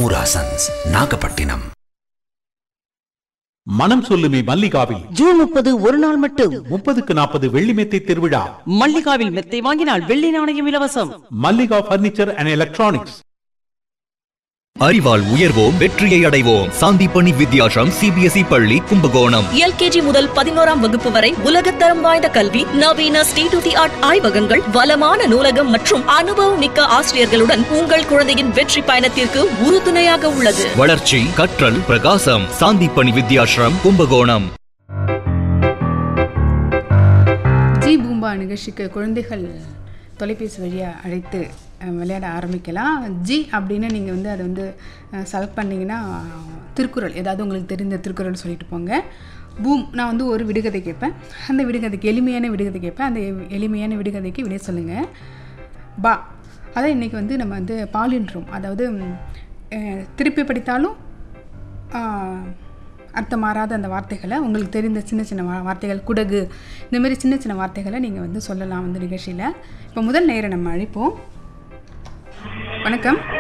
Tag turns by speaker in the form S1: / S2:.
S1: முராசன்ஸ் நாகப்பட்டினம்
S2: மனம் சொல்லுமே மல்லிகாவில்
S3: ஜூன் முப்பது ஒரு நாள் மட்டும்
S2: முப்பதுக்கு நாற்பது வெள்ளி மெத்தை திருவிழா
S3: மல்லிகாவில் மெத்தை வாங்கினால் வெள்ளி நாணயம் இலவசம்
S2: மல்லிகா பர்னிச்சர் அண்ட் எலக்ட்ரானிக்ஸ்
S4: அறிவால் உயர்வோம் வெற்றியை அடைவோம் சாந்திப்பணி வித்யாசம் சிபிஎஸ்இ பள்ளி கும்பகோணம்
S5: எல்கேஜி முதல் பதினோராம் வகுப்பு வரை உலகத்தரம் வாய்ந்த கல்வி நவீன ஸ்டேட் டு தி ஆர்ட் ஆய்வகங்கள் வளமான நூலகம் மற்றும் அனுபவம் மிக்க ஆசிரியர்களுடன் உங்கள் குழந்தையின் வெற்றி பயணத்திற்கு உறுதுணையாக உள்ளது
S4: வளர்ச்சி கற்றல் பிரகாசம் சாந்திப்பணி வித்யாசிரம் கும்பகோணம்
S6: ஜி பூம்பா நிகழ்ச்சிக்கு குழந்தைகள் தொலைபேசி வழியாக அழைத்து அஹ், விளையாட ஆரம்பிக்கலாம் ஜி அப்படின்னு நீங்கள் வந்து அதை வந்து செலக்ட் பண்ணிங்கன்னா திருக்குறள் ஏதாவது உங்களுக்கு தெரிந்த திருக்குறள் சொல்லிட்டு போங்க பூம் நான் வந்து ஒரு விடுகதை கேட்பேன் அந்த விடுகதைக்கு எளிமையான விடுகதை கேட்பேன் அந்த எ- எளிமையான விடுகதைக்கு விடை சொல்லுங்கள் பா அதை இன்றைக்கி வந்து நம்ம வந்து பாலின்றோம் அதாவது ம், அஹ், திருப்பி படித்தாலும் ஆஹ், அர்த்தம் மாறாத அந்த வார்த்தைகளை உங்களுக்கு தெரிந்த சின்ன சின்ன வா- வார்த்தைகள் குடகு இந்த மாதிரி சின்ன சின்ன வார்த்தைகளை நீங்கள் வந்து சொல்லலாம் வந்து நிகழ்ச்சியில் இப்போ முதல் நேரம் நம்ம அழைப்போம் வணக்கம்